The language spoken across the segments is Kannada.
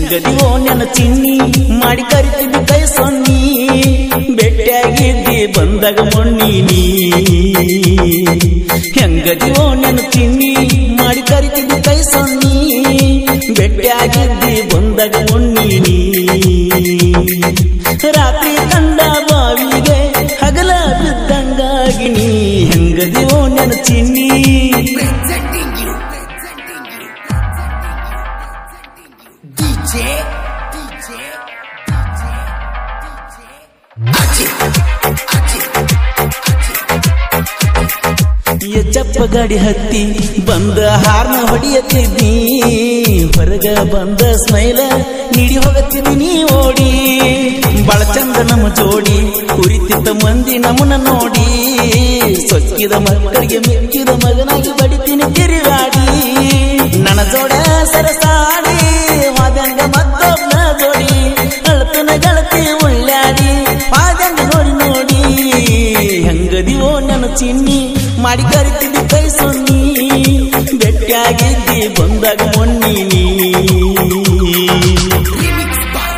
ಹೆಂಗದಿವೋ ನೆನ ಚಿನ್ನಿ ಮಾಡಿ ಕರಿತಿದ್ದಿ ಕೈ ಸೊನ್ನಿ ಬೆಟ್ಟಿಯಾಗಿದ್ದಿ ಬಂದಾಗ ಮೊನ್ನಿ ನೀ ಹೆಂಗದಿವೋ ನೆನ ಚಿನ್ನಿ ಮಾಡಿ ಕರಿತಿದ್ದಿ ಕೈ ಸೊನ್ನಿ ಬೆಟ್ಟಿಯಾಗಿದ್ದಿ ಬಂದಾಗ ಮೊನ್ನಿ ನೀ ರಾತ್ರಿ ಕಂಡ ಬಾವಿಗೆ ಹಗಲ ಬಿದ್ದಂಗಾಗಿ ನೀ ಹೆಂಗದಿವೋ ನೆನ ಚಿನ್ನಿ Presenting you. Presenting you. DJ. DJ. DJ. Ajit. Ajit. ಎಚ್ಚಪ್ಪ ಗಾಡಿ ಹತ್ತಿ ಬಂದ ಹಾರ್ನ ಹೊಡಿಯತ್ತಿದ್ದಿ ಹೊರಗ ಬಂದ ಸ್ಮೈಲ ನೀಡಿ ಹೋಗತ್ತಿದ್ದೀನಿ ಓಡಿ ಬಾಳ ಚಂದ ನಮ್ಮ ಜೋಡಿ ಕುರಿತಿದ್ದ ಮಂದಿ ನಮ್ಮನ್ನ ನೋಡಿ ಸೊಕ್ಕಿದ ಮಕ್ಕಳಿಗೆ ಮಿಕ್ಕಿದ ಮಗನಾಗಿ ಬಡಿತೀನಿ ತಿರುಗಾಡಿ ನನ್ನ ಜೋಡ ಸರಸಾಡಿ ವಾದಂಗ ಮತ್ತೊಬ್ಬನ ಜೋಡಿ ಅಳತನ ಗಳತಿ ಉಳ್ಳಾಡಿ ವಾದಂಗ ನೋಡಿ ನೋಡಿ ಹೆಂಗದಿವೋ ನನ್ನ ಚಿನ್ನಿ ಮಾಡಿ ಕರಿತಿದ್ದಿ ಕೈ ಸೊನ್ನಿ ಬೆಟ್ಟಿಯಾಗಿದ್ದಿ ಬಂದಾಗ ಮೊನ್ನಿ ನೀ Remix by.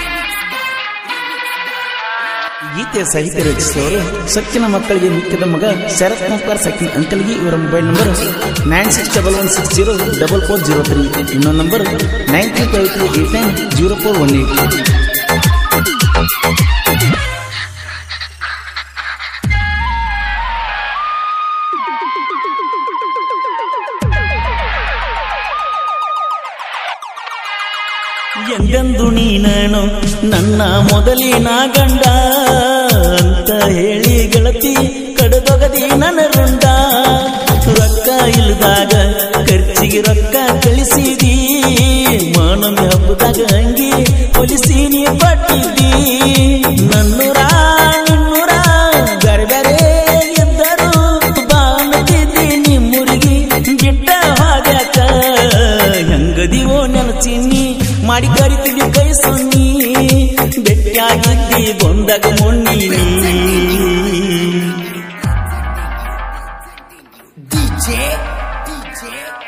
ಗೀತೆ ಸಾಹಿತ್ಯ ರಚಿಸಿದವರು ಸಕ್ಕಿನ ಮಕ್ಕಳಿಗೆ ಮುಖ್ಯದ ಮಗ ಶರತ್ ಕುಮಾರ್ ಸಕ್ಕಿನ ಅಂಕಲ್ಗೆ ಇವರ mobile number nine six double one six zero double four zero three ಇನ್ನೊಂದು number nine three five three eight nine zero four one eight ಎಂದೆಂದು ನೀನನು ನನ್ನ ಮೊದಲಿನ ಗಂಡ ಅಂತ ಹೇಳಿ ಗೆಳತಿ ಕಡದೊಗದಿ ನನ್ನ ರುಂಡ ರೊಕ್ಕ ಇಲ್ದಾಗ ಖರ್ಚಿಗೆ ರೊಕ್ಕ ಕಳಿಸಿದಿ ಮಾನವಿ ಹಬ್ಬದಾಗ ಅಂಗಿ ಹೊಲಿಸೀನಿ ಪಟ್ಟಿದ್ದಿ ನನ್ನೂರ ನಿನ್ನೂರ ಬೇರೆ ಬೇರೆ ಇದ್ದರು ಬಾನದಿದ್ದಿ ನಿಮ್ಮೂರಿಗೆ ಬಿಟ್ಟ ಹಾಗಾಕ ಹೆಂಗದಿವೋ ನೆನ ಚಿನ್ನಿ ಮಾಡಿ ಕರಿತಿದ್ದಿ ಕೈ ಸೊನ್ನಿ ಬೆಟ್ಟಿಯಾಗಿದ್ದಿ ಬಂದಾಗ ಮೊನ್ನಿ DJ. DJ.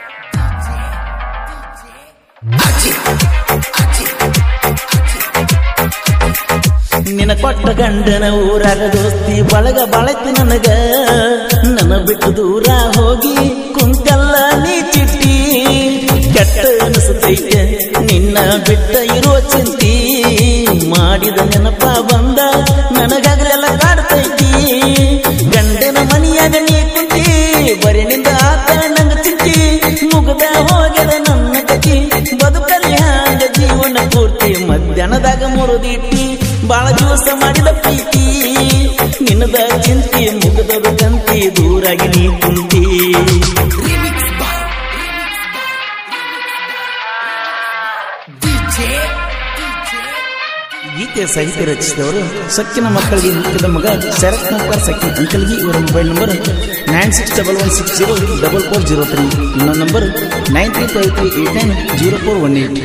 Ajit. Ajit. ನಿನ ಕೊಟ್ಟ ಗಂಡನ ಊರಾಗ ದೋಸ್ತಿ ಬಳಗ ಬಳತಿ ನನಗ ನನ್ನ ಬಿಟ್ಟು ದೂರ ಹೋಗಿ ಕುಂತಲ್ಲ ನೀ ಚಿಟ್ಟಿ ಕೆಟ್ಟ ಅನಿಸುತ್ತೈತೆ ನಿನ್ನ ಬಿಟ್ಟ ಇರುವ ಚಿಂತಿ ಮಾಡಿದ ನೆನಪ ಬಂದ ನನಗಾಗಲೆಲ್ಲ ಕಾಡ್ತೈತಿ ಗಂಡನ ಮನೆಯಾಗ ನೀ ಕುಂತಿ ಬರೀ ನಿಂದ ಆತ ನಂಗ ಚಿಂತಿ ಮುಗದ ಹೋಗ್ಯದ ನನ್ನ ಕತಿ ಬದುಕಲ್ಲಿ ಹ್ಯಾಂಗ ಜೀವನ ಪೂರ್ತಿ ಮಧ್ಯಾಹ್ನದಾಗ ಮುರಿದಿಟ್ಟಿ ಬಾಳ ದಿವಸ ಮಾಡಿದ ಪ್ರೀತಿ ನಿನ್ನದ ಚಿಂತೆ ಮುಗದದ ಕಂತಿ ದೂರಾಗಿ ನೀ ಕುಂತಿ Remix by. DJ. DJ. ಗೀತೆ ಸಾಹಿತ್ಯ ರಚಿಸಿದವರು ಸಕ್ಕಿನ ಮಕ್ಕಳಿಗೆ ಮುಖ್ಯದ ಮಗ ಶರತ್ ಕುಮಾರ್ ಸಕ್ಕಿನ ಅಂಕಲ್ಗೆ ಇವರ mobile number nine six double one six zero double four zero three ಇನ್ನೊಂದು number nine three five three eight nine zero four one eight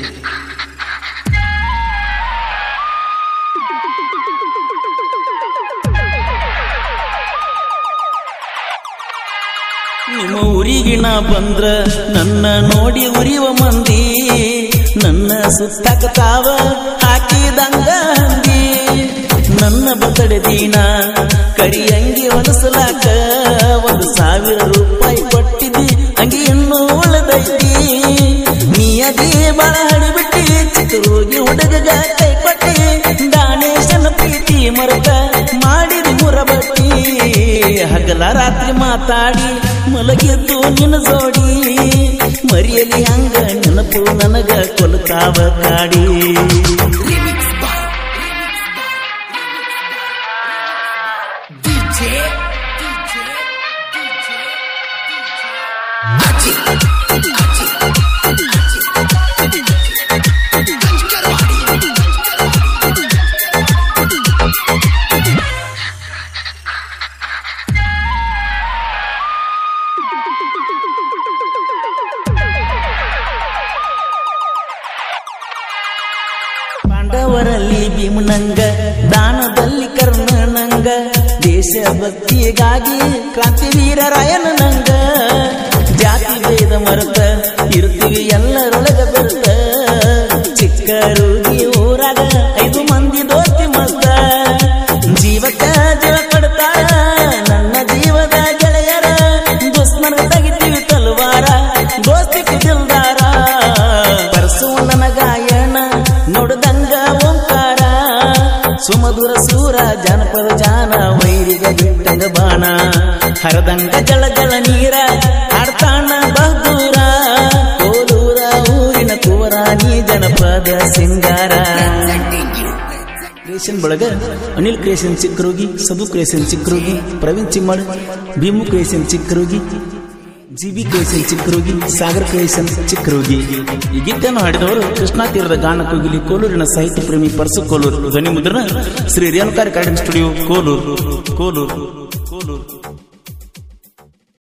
ನಿಮ್ಮ ಊರಿಗೆ ನಾ ಬಂದ್ರ ನನ್ನ ನೋಡಿ ಉರಿವ ಮಂದಿ ನನ್ನ ಸುತ್ತಕ ತಾವ ಹಾಕಿದಂಗ ಹಂದಿ ನನ್ನ ಬರ್ತಡೆ ದಿನ ಕರಿ ಅಂಗಿ ಹೊಲಸಲಾಕ ಒಂದು ಸಾವಿರ ರೂಪಾಯಿ ಕೊಟ್ಟಿದ್ದಿ ಅಂಗಿ ಇನ್ನೂ ಉಳದೈತಿ ನೀ ಅದೇ ಬಾಳ ಹಡಿಬಿಟ್ಟಿ ಚಿಕ್ಕರೋಗಿ ಹುಡುಗಗ ಕೈ ಪಟ್ಟಿ ದಾನೇಶನ ಪ್ರೀತಿ ಮರಕ ಮಾಡಿದ ಮುರಬಟ್ಟಿ ಹಗಲ ರಾತ್ರಿ ಮಾತಾಡಿ ಮಲಗಿದ್ದು ನಿನ್ನ ಜೋಡಿ ಮರಿಯಲಿ ಹಂಗ ನೆನಪು ನನಗ ಕೊಲತಾವ ಕಾಡಿ Remix by. DJ. DJ. DJ. Ajit. Ajit. ಪಾಂಡವರಲ್ಲಿ ಭೀಮನಂಗ ದಾನದಲ್ಲಿ ಕರ್ಣನಂಗ ದೇಶ ಭಕ್ತಿಗಾಗಿ ಕ್ರಾಂತಿವೀರ ರಾಯನ ನಂಗ ಜಾತಿ ಭೇದ ಮರೆತ ಇರ್ತೀವಿ ಎಲ್ಲರೊಳಗ ಬೆರೆತ ಚಿಕ್ಕ ಒಳಗ ಸಿಂಗಾರ Presenting you. ಕ್ರಿಯೇಷನ್ ಬಳಗ Anil creation Chikkarogi Sadu creation Chikkarogi Praveen Chimmal Bhimu creation Chikkarogi GB creation Chikkarogi Sagar creation Chikkarogi ಈ ಗೀತೆಯನ್ನು ಹಾಡಿದವರು ಕೃಷ್ಣಾ ತೀರದ ಗಾನ ಕೋಗಿಲಿ ಕೋಲೂರಿನ ಸಾಹಿತ್ಯ ಪ್ರೇಮಿ ಪರ್ಸು ಕೋಲೂರು ಧ್ವನಿ ಮುದ್ರಣ ಶ್ರೀ ರೇಣುಕಾರಿ ಕಾರ್ಡಿನ್ ಸ್ಟುಡಿಯೋ ಕೋಲೂರು ಕೋಲೂರು ಕೋಲೂರು